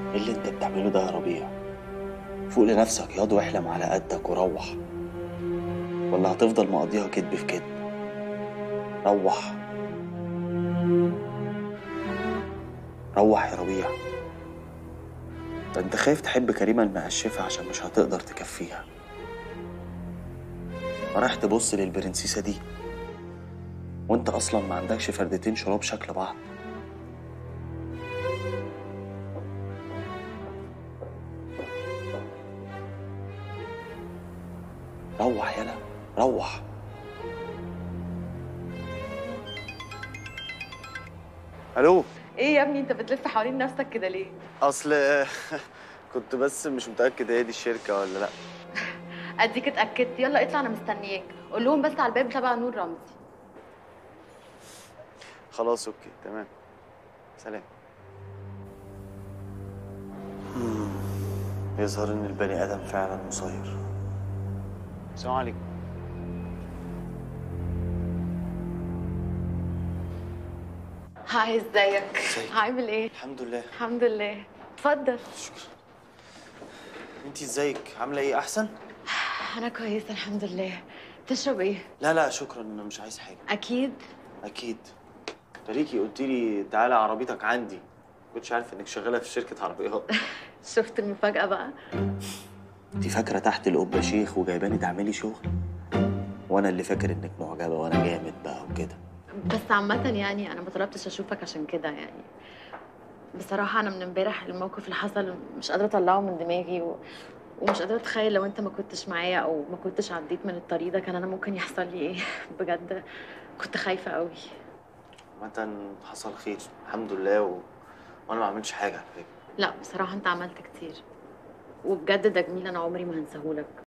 ايه اللي انت بتعمله ده يا ربيع فوق لنفسك ياض واحلم على قدك وروح ولا هتفضل مقضيها كدب في كدب روح روح يا ربيع ده انت خايف تحب كريمة المقشفة عشان مش هتقدر تكفيها رايح تبص للبرنسيسة دي وانت اصلا ما عندكش فردتين شراب شكل بعض روح يلا روح الو ايه يا ابني انت بتلف حوالين نفسك كده ليه؟ اصل كنت بس مش متاكد هي دي الشركه ولا لا اديك اتاكدت يلا اطلع انا مستنياك قول لهم بس على الباب تبع نور رمزي خلاص اوكي تمام سلام يظهر ان البني ادم فعلا مسير السلام عليكم هاي ازيك؟ ازيك؟ عامل ايه؟ الحمد لله الحمد لله اتفضل شكرا انتي ازيك عامله ايه احسن انا كويسه الحمد لله تشرب ايه؟ لا لا شكرا انا مش عايز حاجه اكيد اكيد تريكي قلت لي تعالى عربيتك عندي كنتش عارف انك شغاله في شركه عربيات شفت المفاجاه بقى انت فاكره تحت القبه شيخ وجايباني تعملي شغل وانا اللي فاكر انك معجبه وانا جامد بقى وكده بس عامه يعني انا ما طلبتش اشوفك عشان كده يعني بصراحه انا من امبارح الموقف اللي حصل مش قادره اطلعه من دماغي و... ومش قادره اتخيل لو انت ما كنتش معايا او ما كنتش عديت من الطريق ده كان انا ممكن يحصل لي ايه بجد كنت خايفه قوي عامة حصل خير الحمد لله و... وانا ما عملتش حاجه على فكره لا بصراحه انت عملت كتير وبجد ده جميل انا عمري ما هنساهولك